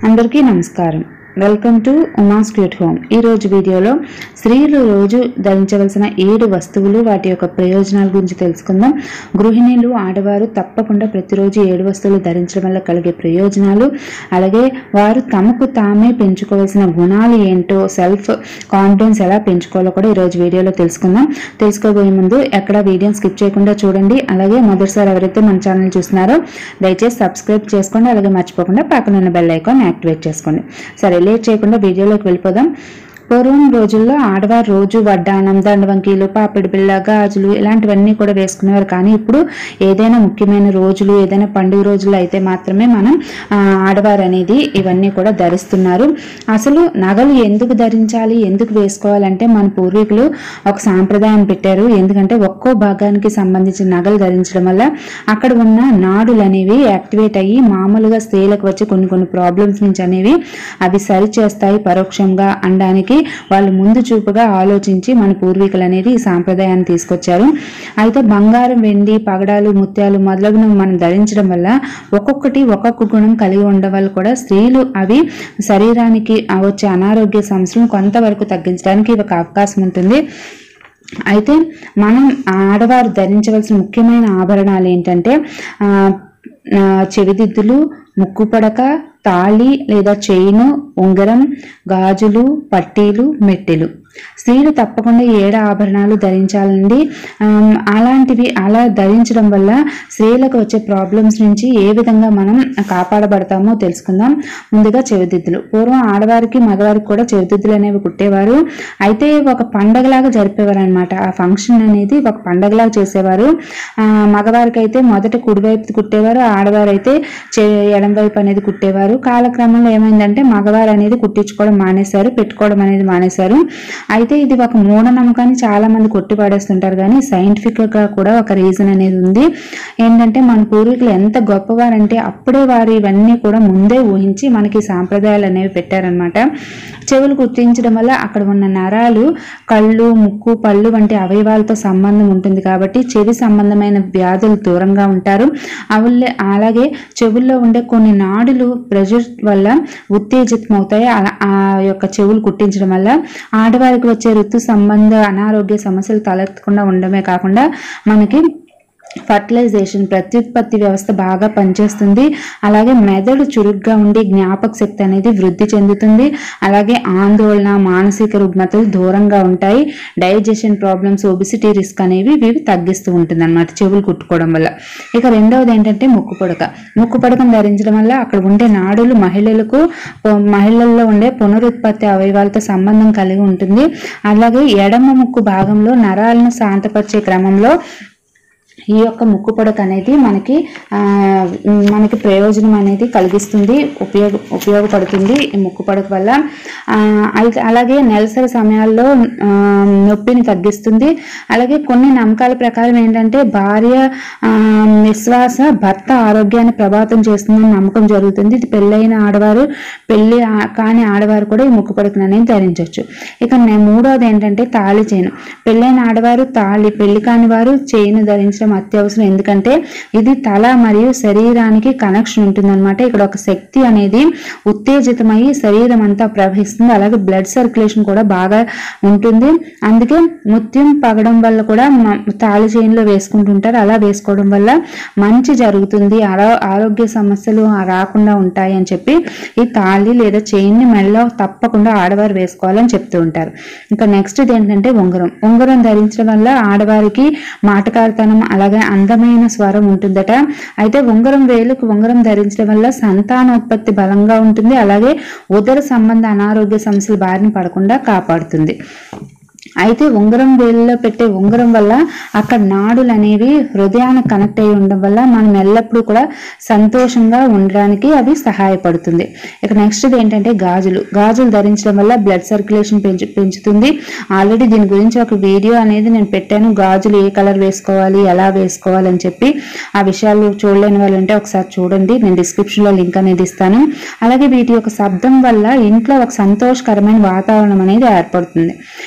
అందరికీ నమస్కారం welcome to Uma's cute home ఈ రోజు వీడియోలో స్త్రీలు రోజు ధరించవలసిన ఏడు వస్తువులు వాటి యొక్క ప్రయోజనాల గురించి తెలుసుకుందాం గృహిణీలు ఆడవారు తప్పకుండా ప్రతిరోజు ఏడు వస్తువులు ధరించడం వల్ల కలిగే ప్రయోజనాలు అలాగే వారు తమకు తామే పెంచుకోవాల్సిన గుణాలు ఏంటో సెల్ఫ్ కాన్ఫిడెన్స్ ఎలా పెంచుకోవాలో కూడా ఈ రోజు వీడియోలో తెలుసుకుందాం తెలుసుకోబోయే ముందు ఎక్కడ వీడియోని స్కిప్ చేయకుండా చూడండి అలాగే మొదటిసారి ఎవరైతే మన ఛానల్ చూస్తున్నారో దయచేసి సబ్స్క్రైబ్ చేసుకోండి అలాగే మర్చిపోకుండా పక్కన ఉన్న బెల్ ఐకాన్ యాక్టివేట్ చేసుకోండి సరే లేట్ చేయకుండా వీడియోలోకి వెళ్ళిపోదాం పూర్వం రోజుల్లో ఆడవారు రోజు వడ్డానం దండవంకీలు పాపిడి బిళ్ళ గాజులు ఇలాంటివన్నీ కూడా వేసుకునేవారు కానీ ఇప్పుడు ఏదైనా ముఖ్యమైన రోజులు ఏదైనా పండుగ రోజులు అయితే మాత్రమే మనం ఆ, ఆడవారు అనేది ఇవన్నీ కూడా ధరిస్తున్నారు అసలు నగలు ఎందుకు ధరించాలి ఎందుకు వేసుకోవాలంటే మన పూర్వీకులు ఒక సాంప్రదాయం పెట్టారు ఎందుకంటే ఒక్కో భాగానికి సంబంధించిన నగలు ధరించడం వల్ల అక్కడ ఉన్న నాడులు అనేవి యాక్టివేట్ అయ్యి మామూలుగా స్త్రీలకు వచ్చే కొన్ని కొన్ని ప్రాబ్లమ్స్ నుంచి అనేవి అవి సరి చేస్తాయి పరోక్షంగా అనడానికి వాళ్ళు ముందు చూపుగా ఆలోచించి మన పూర్వీకులు అనేది ఈ సాంప్రదాయాన్ని తీసుకొచ్చారు అయితే బంగారం వెండి పగడాలు ముత్యాలు మొదలగునవి మనం ధరించడం వల్ల ఒక్కొక్కటి ఒక్కొక్క గుణం కలిగి ఉండడం వల్ల కూడా స్త్రీలు అవి శరీరానికి వచ్చే అనారోగ్య సమస్యలను కొంతవరకు తగ్గించడానికి ఒక అవకాశం ఉంటుంది అయితే మనం ఆడవారు ధరించవలసిన ముఖ్యమైన ఆభరణాలు ఏంటంటే ఆ, ఆ, చెవిదిద్దులు ముక్కు పడక తాళి లేదా చైను ఉంగరం గాజులు పట్టీలు మెట్టెలు స్త్రీలు తప్పకుండా ఈ ఏడు ఆభరణాలు ధరించాలండి ఆమ్, అలాంటివి అలా ధరించడం వల్ల స్త్రీలకు వచ్చే ప్రాబ్లమ్స్ నుంచి ఏ విధంగా మనం కాపాడబడతామో తెలుసుకుందాం ముందుగా చెవిదిద్దులు పూర్వం ఆడవారికి మగవారికి కూడా చెవిదిద్దులు అనేవి కుట్టేవారు అయితే ఒక పండగలాగా జరిపేవారు అనమాట ఆ ఫంక్షన్ అనేది ఒక పండగలాగా చేసేవారు ఆ, మగవారికి అయితే మొదట కుడివైపు కుట్టేవారు ఆడవారు అయితే చే ఎడం వైపు అనేది కుట్టేవారు కాలక్రమంలో ఏమైందంటే మగవారు అనేది కుట్టించుకోవడం మానేశారు పెట్టుకోవడం అనేది మానేశారు అయితే ఇది ఒక మూఢనమ్మకాన్ని చాలా మంది కొట్టి పడేస్తుంటారు కానీ సైంటిఫిక్ గా కూడా ఒక రీజన్ అనేది ఉంది ఏంటంటే మన పూర్వీకులు ఎంత గొప్పవారంటే అప్పుడే వారు ఇవన్నీ కూడా ముందే ఊహించి మనకి సాంప్రదాయాలు అనేవి పెట్టారనమాట చెవులు కుట్టించడం వల్ల అక్కడ ఉన్న నరాలు కళ్ళు ముక్కు పళ్ళు వంటి అవయవాలతో సంబంధం ఉంటుంది కాబట్టి చెవి సంబంధమైన వ్యాధులు దూరంగా ఉంటారు అవులే అలాగే చెవుల్లో ఉండే కొన్ని నాడులు ప్రెషర్ వల్ల ఉత్తేజితం అవుతాయి అలా- ఆ యొక్క చెవులు కుట్టించడం వల్ల ఆడవారికి వచ్చే ఋతు సంబంధ అనారోగ్య సమస్యలు తలెత్తకుండా ఉండడమే కాకుండా మనకి ఫర్టిలైజేషన్ ప్రత్యుత్పత్తి వ్యవస్థ బాగా పనిచేస్తుంది అలాగే మెదడు చురుగ్గా ఉండి జ్ఞాపక శక్తి అనేది వృద్ధి చెందుతుంది అలాగే ఆందోళన మానసిక రుగ్మతలు దూరంగా ఉంటాయి డైజెషన్ ప్రాబ్లమ్స్ ఒబిసిటీ రిస్క్ అనేవి ఇవి తగ్గిస్తూ ఉంటుంది అనమాట చెవులు కుట్టుకోవడం వల్ల ఇక రెండవది ఏంటంటే ముక్కు పుడక ముక్కు పుడకను ధరించడం వల్ల అక్కడ ఉండే నాడులు మహిళలకు పొ- మహిళల్లో ఉండే పునరుత్పత్తి అవయవాలతో సంబంధం కలిగి ఉంటుంది అలాగే ఎడమ ముక్కు భాగంలో నరాలను శాంతపరిచే క్రమంలో ఈ యొక్క ముక్కు పొడక అనేది మనకి ఆ, మనకి ప్రయోజనం అనేది కలిగిస్తుంది ఉపయోగ ఉపయోగపడుతుంది ఈ ముక్కు పొడక వల్ల ఆ, అయితే అలాగే నెలసరి సమయాల్లో ఆ, నొప్పిని తగ్గిస్తుంది అలాగే కొన్ని నమ్మకాల ప్రకారం ఏంటంటే భార్య ఆ, నిశ్వాస భర్త ఆరోగ్యాన్ని ప్రభావితం చేస్తుందని నమ్మకం జరుగుతుంది ఇది పెళ్ళైన ఆడవారు పెళ్లి ఆ- కాని ఆడవారు కూడా ఈ ముక్కు పొడకను అనేది ధరించవచ్చు ఇక నే- మూడవది ఏంటంటే తాళి చైను పెళ్ళైన ఆడవారు తాళి పెళ్లి కాని వారు చైను ధరించడం అత్యవసరం ఎందుకంటే ఇది తల మరియు శరీరానికి కనెక్షన్ ఉంటుందన్నమాట ఇక్కడ ఒక శక్తి అనేది ఉత్తేజితమై శరీరం అంతా ప్రవహిస్తుంది అలాగే బ్లడ్ సర్క్యులేషన్ కూడా బాగా ఉంటుంది అందుకే ముత్యం పగడం వల్ల కూడా మ- తాళి చైన్లో వేసుకుంటుంటారు అలా వేసుకోవడం వల్ల మంచి జరుగుతుంది ఆరో ఆరోగ్య సమస్యలు రాకుండా ఉంటాయి అని చెప్పి ఈ తాళి లేదా చైన్ని మెడలో తప్పకుండా ఆడవారు వేసుకోవాలని చెప్తూ ఉంటారు ఇంకా నెక్స్ట్ ఇది ఏంటంటే ఉంగరం ఉంగరం ధరించడం వల్ల ఆడవారికి మాటకారితనం అలాగే అందమైన స్వరం ఉంటుందట అయితే ఉంగరం వేలుకు ఉంగరం ధరించడం వల్ల సంతానోత్పత్తి బలంగా ఉంటుంది అలాగే ఉదర సంబంధ అనారోగ్య సమస్యలు బారిన పడకుండా కాపాడుతుంది అయితే ఉంగరం వేలులో పెట్టే ఉంగరం వల్ల అక్కడ నాడులు అనేవి హృదయానికి కనెక్ట్ అయి ఉండడం వల్ల మనం ఎల్లప్పుడూ కూడా సంతోషంగా ఉండడానికి అవి సహాయపడుతుంది ఇక నెక్స్ట్ ఏంటంటే గాజులు గాజులు ధరించడం వల్ల బ్లడ్ సర్క్యులేషన్ పెంచు పెంచుతుంది ఆల్రెడీ దీని గురించి ఒక వీడియో అనేది నేను పెట్టాను గాజులు ఏ కలర్ వేసుకోవాలి ఎలా వేసుకోవాలి అని చెప్పి ఆ విషయాలు చూడలేని వాళ్ళు ఉంటే ఒకసారి చూడండి నేను డిస్క్రిప్షన్ లో లింక్ అనేది ఇస్తాను అలాగే వీటి యొక్క శబ్దం వల్ల ఇంట్లో ఒక సంతోషకరమైన వాతావరణం అనేది ఏర్పడుతుంది ఇక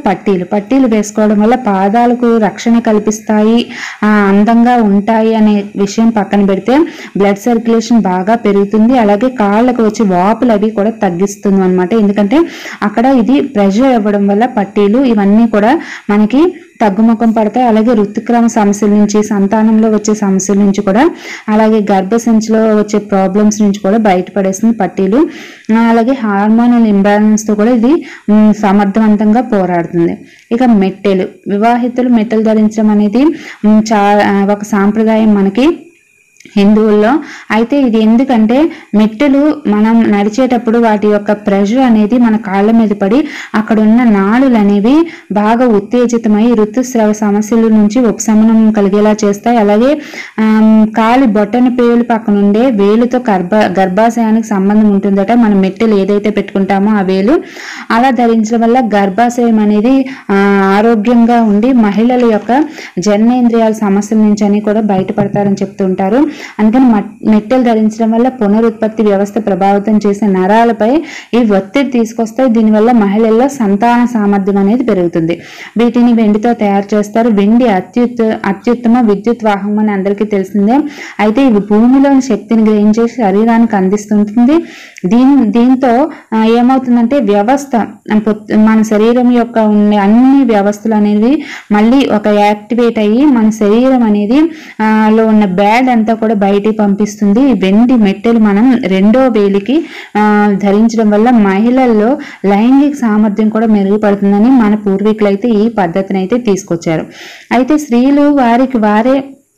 పట్టీలు పట్టీలు వేసుకోవడం వల్ల పాదాలకు రక్షణ కల్పిస్తాయి ఆ, అందంగా ఉంటాయి అనే విషయం పక్కన పెడితే బ్లడ్ సర్క్యులేషన్ బాగా పెరుగుతుంది అలాగే కాళ్ళకు వచ్చే వాపులు అవి కూడా తగ్గిస్తుంది అనమాట ఎందుకంటే అక్కడ ఇది ప్రెషర్ ఇవ్వడం వల్ల పట్టీలు ఇవన్నీ కూడా మనకి తగ్గుముఖం పడతాయి అలాగే ఋతుక్రమ సమస్యల నుంచి సంతానంలో వచ్చే సమస్యల నుంచి కూడా అలాగే గర్భసంచిలో వచ్చే ప్రాబ్లమ్స్ నుంచి కూడా బయటపడేస్తుంది పట్టీలు ఆ, అలాగే హార్మోనల్ ఇంబ్యాలెన్స్ తో కూడా ఇది మ్, సమర్థవంతంగా పోరాడుతుంది ఇక మెట్టెలు వివాహితులు మెట్టెలు ధరించడం అనేది మ్, చా ఆ, ఒక సాంప్రదాయం మనకి హిందువుల్లో అయితే ఇది ఎందుకంటే మెట్టెలు మనం నడిచేటప్పుడు వాటి యొక్క ప్రెషర్ అనేది మన కాళ్ళ మీద పడి అక్కడ ఉన్న నాడులు అనేవి బాగా ఉత్తేజితమై ఋతుస్రావ సమస్యల నుంచి ఉపశమనం కలిగేలా చేస్తాయి అలాగే ఆమ్, కాలి బొట్టన పేలు పక్కన ఉండే వేలుతో గర్భ గర్భాశయానికి సంబంధం ఉంటుందట మనం మెట్టెలు ఏదైతే పెట్టుకుంటామో ఆ వేలు అలా ధరించడం వల్ల గర్భాశయం అనేది ఆ, ఆరోగ్యంగా ఉండి మహిళల యొక్క జననేంద్రియాల సమస్యల నుంచి అని కూడా బయటపడతారని చెప్తుంటారు అందుకని మట్- మెట్టెలు ధరించడం వల్ల పునరుత్పత్తి వ్యవస్థ ప్రభావితం చేసే నరాలపై ఈ ఒత్తిడి తీసుకొస్తాయి దీనివల్ల మహిళల్లో సంతాన సామర్థ్యం అనేది పెరుగుతుంది వీటిని వెండితో తయారు చేస్తారు వెండి అత్యుత్త అత్యుత్తమ విద్యుత్ వాహనం అని అందరికీ తెలిసిందే అయితే ఇవి భూమిలోని శక్తిని గ్రహించేసి శరీరానికి అందిస్తుంటుంది దీని దీంతో ఆ, ఏమవుతుందంటే వ్యవస్థ ఆ, పొత్- మన శరీరం యొక్క ఉండే అన్ని వ్యవస్థలు అనేవి మళ్ళీ ఒక యాక్టివేట్ అయ్యి మన శరీరం అనేది ఆ, లో ఉన్న బ్యాడ్ అంతా కూడా బయటికి పంపిస్తుంది ఈ వెండి మెట్టెలు మనం రెండో వేలికి ఆ, ధరించడం వల్ల మహిళల్లో లైంగిక సామర్థ్యం కూడా మెరుగుపడుతుందని మన పూర్వీకులు అయితే ఈ పద్ధతిని అయితే తీసుకొచ్చారు అయితే స్త్రీలు వారికి వారే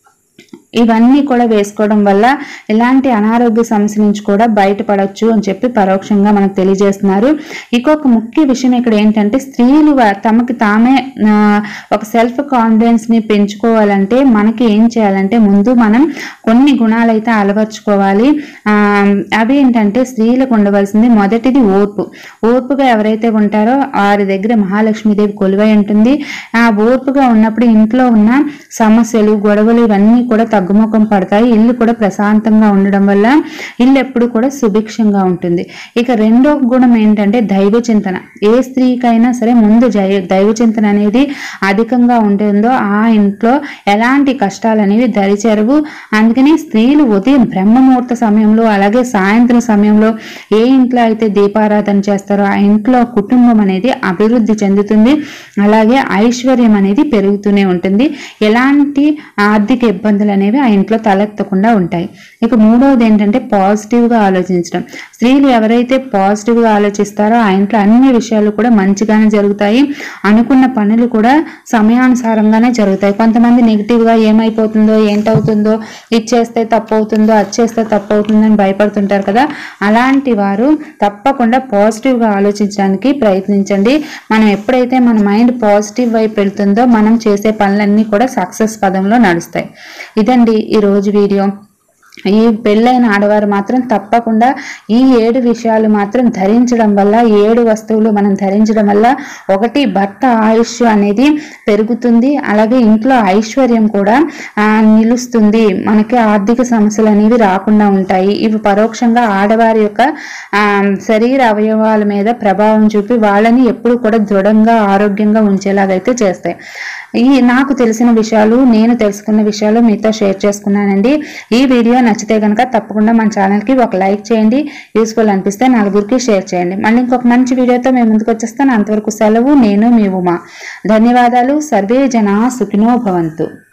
ఇవన్నీ కూడా వేసుకోవడం వల్ల ఎలాంటి అనారోగ్య సమస్య నుంచి కూడా బయటపడవచ్చు అని చెప్పి పరోక్షంగా మనకు తెలియజేస్తున్నారు ఇంకొక ముఖ్య విషయం ఇక్కడ ఏంటంటే స్త్రీలు వా- తమకి తామే ఆ, ఒక సెల్ఫ్ కాన్ఫిడెన్స్ ని పెంచుకోవాలంటే మనకి ఏం చేయాలంటే ముందు మనం కొన్ని గుణాలు అయితే అలవర్చుకోవాలి ఆ, అవి ఏంటంటే స్త్రీలకు ఉండవలసింది మొదటిది ఓర్పు ఓర్పుగా ఎవరైతే ఉంటారో వారి దగ్గర మహాలక్ష్మీదేవి కొలువై ఉంటుంది ఆ ఓర్పుగా ఉన్నప్పుడు ఇంట్లో ఉన్న సమస్యలు గొడవలు ఇవన్నీ కూడా తగ్గుముఖం పడతాయి ఇల్లు కూడా ప్రశాంతంగా ఉండడం వల్ల ఇల్లు ఎప్పుడు కూడా సుభిక్షంగా ఉంటుంది ఇక రెండో గుణం ఏంటంటే దైవ చింతన ఏ స్త్రీకైనా సరే ముందు జై దైవ చింతన అనేది అధికంగా ఉంటుందో ఆ ఇంట్లో ఎలాంటి కష్టాలు అనేవి దరిచేరవు అందుకని స్త్రీలు ఉదయం బ్రహ్మముహూర్త సమయంలో అలాగే సాయంత్రం సమయంలో ఏ ఇంట్లో అయితే దీపారాధన చేస్తారో ఆ ఇంట్లో కుటుంబం అనేది అభివృద్ధి చెందుతుంది అలాగే ఐశ్వర్యం అనేది పెరుగుతూనే ఉంటుంది ఎలాంటి ఆర్థిక ఇబ్బందులు అనేవి ఆ ఇంట్లో తలెత్తకుండా ఉంటాయి ఇక మూడవది ఏంటంటే పాజిటివ్ గా ఆలోచించడం స్త్రీలు ఎవరైతే పాజిటివ్ గా ఆలోచిస్తారో ఆ ఇంట్లో అన్ని విషయాలు కూడా మంచిగానే జరుగుతాయి అనుకున్న పనులు కూడా సమయానుసారంగానే జరుగుతాయి కొంతమంది నెగిటివ్ గా ఏమైపోతుందో ఏంటవుతుందో ఇది చేస్తే తప్పు అవుతుందో అది చేస్తే తప్పు అవుతుందో అని భయపడుతుంటారు కదా అలాంటి వారు తప్పకుండా పాజిటివ్ గా ఆలోచించడానికి ప్రయత్నించండి మనం ఎప్పుడైతే మన మైండ్ పాజిటివ్ వైపు వెళ్తుందో మనం చేసే పనులన్నీ కూడా సక్సెస్ పదంలో నడుస్తాయి ఇదండి ఈ రోజు వీడియో ఈ పెళ్ళైన ఆడవారు మాత్రం తప్పకుండా ఈ ఏడు విషయాలు మాత్రం ధరించడం వల్ల ఈ ఏడు వస్తువులు మనం ధరించడం వల్ల ఒకటి భర్త ఆయుష్ అనేది పెరుగుతుంది అలాగే ఇంట్లో ఐశ్వర్యం కూడా ఆ, నిలుస్తుంది మనకి ఆర్థిక సమస్యలు అనేవి రాకుండా ఉంటాయి ఇవి పరోక్షంగా ఆడవారి యొక్క ఆ, శరీర అవయవాల మీద ప్రభావం చూపి వాళ్ళని ఎప్పుడు కూడా దృఢంగా ఆరోగ్యంగా ఉంచేలాగైతే చేస్తాయి ఈ నాకు తెలిసిన విషయాలు నేను తెలుసుకున్న విషయాలు మీతో షేర్ చేసుకున్నానండి ఈ వీడియో నచ్చితే కనుక తప్పకుండా మన ఛానల్కి ఒక లైక్ చేయండి యూస్ఫుల్ అనిపిస్తే నలుగురికి షేర్ చేయండి మళ్ళీ ఇంకొక మంచి వీడియోతో మేము ముందుకు వచ్చేస్తాను అంతవరకు సెలవు నేను మీ ఉమా ధన్యవాదాలు సర్వే జనా సుఖినో భవంతు